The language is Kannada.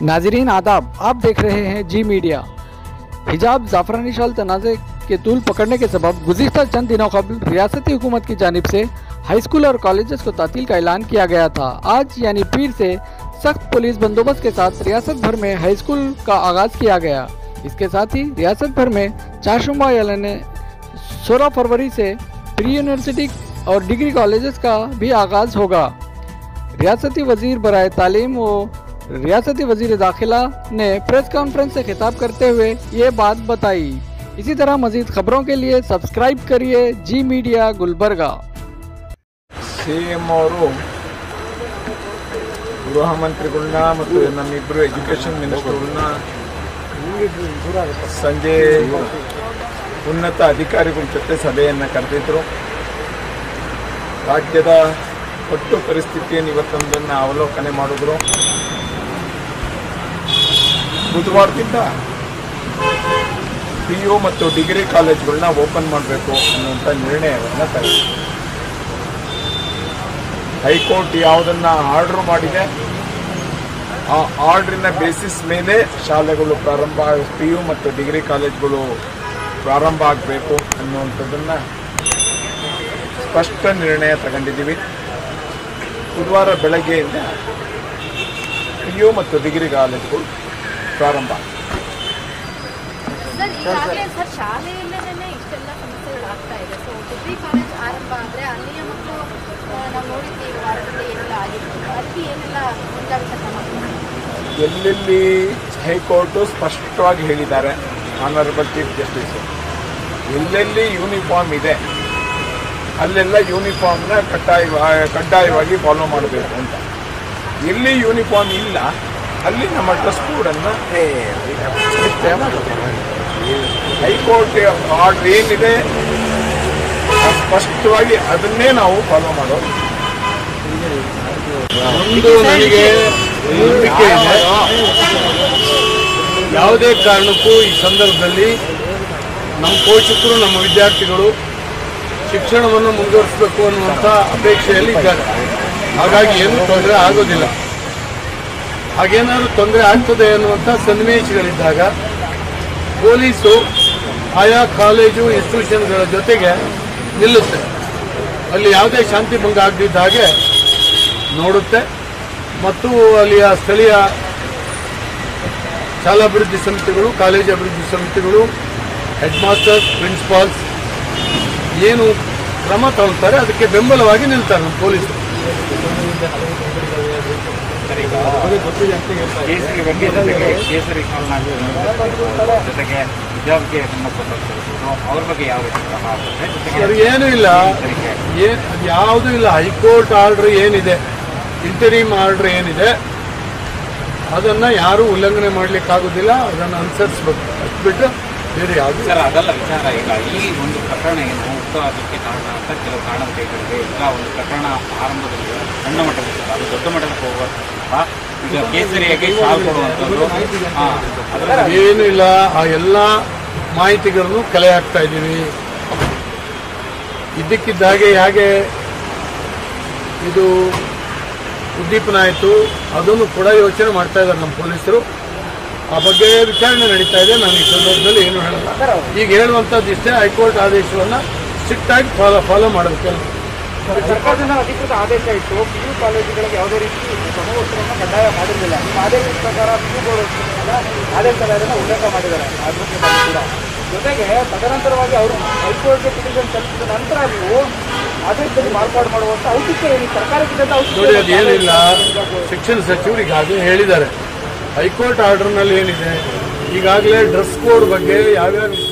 नाजरीन आदाब आप देख रहे हैं जी मीडिया हिजाब जाफरानी शाल तनाज़े के तूल पकड़ने के सबब गुजशत चंद दिनों कबल रियासती हुकूमत की जानब से हाई स्कूल और कॉलेजेस को तातील का ऐलान किया गया था आज यानी पीर से सख्त पुलिस बंदोबस्त के साथ रियासत भर में हाई स्कूल का आगाज़ किया गया इसके साथ ही रियासत भर में चारशुमा यानी सोलह फरवरी से प्री यूनिवर्सिटी और डिग्री कॉलेजेस का भी आगाज़ होगा रियासती वजीर बरए तालीम व रियासती वजीर दाखिला ने प्रेस कॉन्फ्रेंस से खिताब करते हुए ये बात बताई इसी तरह मजीद खबरों के लिए सब्सक्राइब करिए Zee media Gulbarga C M ಅವರು ಗೃಹ ಮಂತ್ರಿಗಳನ್ನ ಮತ್ತು ನಮ್ಮಿಬ್ಬರು ಎಜುಕೇಷನ್ ಮಿನಿಸ್ಟರ್ಗಳನ್ನ ಸಂಜೆ ಉನ್ನತ ಅಧಿಕಾರಿಗಳ ಜೊತೆ ಸಭೆಯನ್ನು ಕರೆದಿದ್ರು ರಾಜ್ಯದ ಒಟ್ಟು ಪರಿಸ್ಥಿತಿಯನ್ನು ಇವತ್ತೊಂದನ್ನು ಅವಲೋಕನೆ ಮಾಡಿದ್ರು ಬುಧವಾರದಿಂದ ಪಿ ಯು ಮತ್ತು ಡಿಗ್ರಿ ಕಾಲೇಜ್ಗಳನ್ನ ಓಪನ್ ಮಾಡಬೇಕು ಅನ್ನುವಂಥ ನಿರ್ಣಯವನ್ನು ತಗೊಂಡು ಹೈಕೋರ್ಟ್ ಯಾವುದನ್ನ ಆರ್ಡರ್ ಮಾಡಿದೆ ಆ ಆರ್ಡ್ರಿನ ಬೇಸಿಸ್ ಮೇಲೆ ಶಾಲೆಗಳು ಪ್ರಾರಂಭ ಪಿ ಯು ಮತ್ತು ಡಿಗ್ರಿ ಕಾಲೇಜ್ಗಳು ಪ್ರಾರಂಭ ಆಗಬೇಕು ಅನ್ನುವಂಥದ್ದನ್ನು ಸ್ಪಷ್ಟ ನಿರ್ಣಯ ತಗೊಂಡಿದ್ದೀವಿ ಬುಧವಾರ ಬೆಳಗ್ಗೆಯಿಂದ ಪಿ ಯು ಮತ್ತು ಡಿಗ್ರಿ ಕಾಲೇಜ್ಗಳು ಪ್ರಾರಂಭ ಆಗ್ತವೆ. ಸರ್ ಈಗಾಗಲೇ ಸರ್ ಶಾಲೆಯಲ್ಲೇ ಇಷ್ಟೆಲ್ಲ ಸಮಸ್ಯೆಗಳಾಗ್ತಾ ಇದೆ ಸೊ ಡಿಗ್ರಿ ಕಾಲೇಜ್ ಆರಂಭ ಆದರೆ ಅಲ್ಲಿಯ ಮಕ್ಕಳು ಆ, ನಾವು ನೋಡಿದ್ದೀವಿ ವಾರದಲ್ಲಿ ಏನೆಲ್ಲ ಆಗಿರ್ಬೋದು ಅದಕ್ಕೆ ಏನೆಲ್ಲ ಮುಂಜಾಗ್ರತಾ ಕ್ರಮ ಎಲ್ಲೆಲ್ಲಿ ಹೈಕೋರ್ಟು ಸ್ಪಷ್ಟವಾಗಿ ಹೇಳಿದ್ದಾರೆ ಆನರಬಲ್ ಚೀಫ್ ಜಸ್ಟಿಸ್ ಎಲ್ಲೆಲ್ಲಿ ಯೂನಿಫಾರ್ಮ್ ಇದೆ ಅಲ್ಲೆಲ್ಲ ಯೂನಿಫಾರ್ಮ್ನ ಕಡ್ಡಾಯ ಕಡ್ಡಾಯವಾಗಿ ಫಾಲೋ ಮಾಡಬೇಕು ಅಂತ ಎಲ್ಲಿ ಯೂನಿಫಾರ್ಮ್ ಇಲ್ಲ ಅಲ್ಲಿ ನಮ್ಮ ಡ್ರೆಸ್ ಕೋಡನ್ನು ನಿಶ್ಚಯ ಮಾಡಬೇಕು ಹೈಕೋರ್ಟ್ ಆರ್ಡರ್ ಏನಿದೆ ಅದು ಸ್ಪಷ್ಟವಾಗಿ ಅದನ್ನೇ ನಾವು ಫಾಲೋ ಮಾಡೋದು ಒಂದು ನನಗೆ ನಂಬಿಕೆ ಇದೆ ಯಾವುದೇ ಕಾರಣಕ್ಕೂ ಈ ಸಂದರ್ಭದಲ್ಲಿ ನಮ್ಮ ಪೋಷಕರು ನಮ್ಮ ವಿದ್ಯಾರ್ಥಿಗಳು ಶಿಕ್ಷಣವನ್ನು ಮುಂದುವರಿಸಬೇಕು ಅನ್ನುವಂಥ ಅಪೇಕ್ಷೆಯಲ್ಲಿ ಇದ್ದಾರೆ ಹಾಗಾಗಿ ಏನು ತೊಂದರೆ ಆಗೋದಿಲ್ಲ ಹಾಗೇನಾದ್ರು ತೊಂದರೆ ಆಗ್ತದೆ ಅನ್ನುವಂಥ ಸನ್ನಿವೇಶಗಳಿದ್ದಾಗ ಪೊಲೀಸು ಆಯಾ ಕಾಲೇಜು ಇನ್ಸ್ಟಿಟ್ಯೂಷನ್ಗಳ ಜೊತೆಗೆ ನಿಲ್ಲುತ್ತೆ ಅಲ್ಲಿ ಯಾವುದೇ ಶಾಂತಿ ಭಂಗ ಆಗದಿದ್ದ ಹಾಗೆ ನೋಡುತ್ತೆ ಮತ್ತು ಅಲ್ಲಿಯ ಸ್ಥಳೀಯ ಶಾಲಾಭಿವೃದ್ಧಿ ಸಮಿತಿಗಳು ಕಾಲೇಜು ಅಭಿವೃದ್ಧಿ ಸಮಿತಿಗಳು ಹೆಡ್ ಮಾಸ್ಟರ್ಸ್ ಪ್ರಿನ್ಸಿಪಾಲ್ಸ್ ಏನು ಕ್ರಮ ತಗೊಳ್ತಾರೆ ಅದಕ್ಕೆ ಬೆಂಬಲವಾಗಿ ನಿಲ್ತಾರೆ ನಮ್ಮ ಪೊಲೀಸರು ಕೇಸರಿ ಬಗ್ಗೆ ಜೊತೆಗೆ ಕೇಸರಿ ಕಾಲನಾಗ ಜೊತೆಗೆ ಹಿಜಾಬ್ಗೆ ಸಂಬಂಧಪಟ್ಟಂಥದ್ದು ಅವ್ರ ಬಗ್ಗೆ ಯಾವ ರೀತಿ ಕ್ರಮ ಆಗುತ್ತೆ ಜೊತೆಗೆ ಸರ್ ಏನೂ ಇಲ್ಲ ಏ ಅದು ಯಾವುದೂ ಇಲ್ಲ ಹೈಕೋರ್ಟ್ ಆರ್ಡರ್ ಏನಿದೆ ಇಂಟರೀಮ್ ಆರ್ಡರ್ ಏನಿದೆ ಅದನ್ನು ಯಾರೂ ಉಲ್ಲಂಘನೆ ಮಾಡಲಿಕ್ಕಾಗೋದಿಲ್ಲ ಅದನ್ನು ಅನುಸರಿಸ್ಬೇಕು ಅಷ್ಟು ಬಿಟ್ಟು ಬೇರೆ ಯಾವುದು ಸರ್ ಅದಲ್ಲ ವಿಚಾರ ಈಗ ಈ ಒಂದು ಪ್ರಕರಣ ಏನು ಹುಟ್ಟುಹಾಕಕ್ಕೆ ಕಾರಣ ಅಂತ ಕೆಲವು ಕಾರಣಗಳಿವೆ ಈಗ ಒಂದು ಪ್ರಕರಣ ಆರಂಭದಲ್ಲಿ ಸಣ್ಣ ಮಟ್ಟದಲ್ಲಿ ಅದು ದೊಡ್ಡ ಮಟ್ಟಕ್ಕೆ ಹೋಗುವಂತ ಈಗ ಕೇಸರಿಯಾಗಿ ಸಾಲ್ ಕೊಡುವಂಥದ್ದು ಹಾ, ಅದರ ಏನೂ ಇಲ್ಲ ಆ ಎಲ್ಲ ಮಾಹಿತಿಗಳನ್ನು ಕಲೆ ಹಾಕ್ತಾ ಇದ್ದೀವಿ ಇದ್ದಕ್ಕಿದ್ದ ಹಾಗೆ ಹೇಗೆ ಇದು ಉದ್ದೀಪನ ಆಯಿತು ಅದನ್ನು ಕೂಡ ಯೋಚನೆ ಮಾಡ್ತಾ ಇದ್ದಾರೆ ನಮ್ಮ ಪೊಲೀಸರು ಆ ಬಗ್ಗೆ ವಿಚಾರಣೆ ನಡೀತಾ ಇದೆ ನಾನು ಈ ಸಂದರ್ಭದಲ್ಲಿ ಏನು ಹೇಳಲ್ಲ ಈಗ ಹೇಳುವಂಥದ್ದು ಇಷ್ಟೇ ಹೈಕೋರ್ಟ್ ಆದೇಶವನ್ನು ಸ್ಟ್ರಿಕ್ಟ್ ಆಗಿ ಫಾಲೋ ಫಾಲೋ ಮಾಡಬೇಕು ಸರ್ಕಾರದಿಂದ ಅಧಿಕೃತ ಆದೇಶ ಇತ್ತು ಪಿ ಯು ಕಾಲೇಜುಗಳಿಗೆ ಯಾವುದೇ ರೀತಿ ಸಮವಸ್ತ್ರವನ್ನು ಕಡ್ಡಾಯ ಮಾಡಿರಲಿಲ್ಲ ನಿಮ್ಮ ಆದೇಶದ ಪ್ರಕಾರ ಪಿ ಯು ಬೋರ್ಡ್ ಆದೇಶದ ಇದನ್ನು ಉಲ್ಲೇಖ ಮಾಡಿದ್ದಾರೆ ಅಡ್ವೊಕೇಟ್ ಕೂಡ ಜೊತೆಗೆ ತದನಂತರವಾಗಿ ಅವರು ಹೈಕೋರ್ಟ್ಗೆ ಪಿಟಿಷನ್ ಸಲ್ಲಿಸಿದ ನಂತರ ನೀವು ಆದೇಶದಲ್ಲಿ ಮಾರ್ಪಾಡು ಮಾಡುವಂತ ಔಚಿತ್ಯ ಏನಿದೆ ಸರ್ಕಾರಕ್ಕಿಂತ ನೋಡಿ ಅದೇನಿಲ್ಲ ಶಿಕ್ಷಣ ಸಚಿವರು ಈಗಾಗಲೇ ಹೇಳಿದ್ದಾರೆ ಹೈಕೋರ್ಟ್ ಆರ್ಡರ್ನಲ್ಲಿ ಏನಿದೆ ಈಗಾಗಲೇ ಡ್ರೆಸ್ ಕೋಡ್ ಬಗ್ಗೆ ಯಾವ್ಯಾವ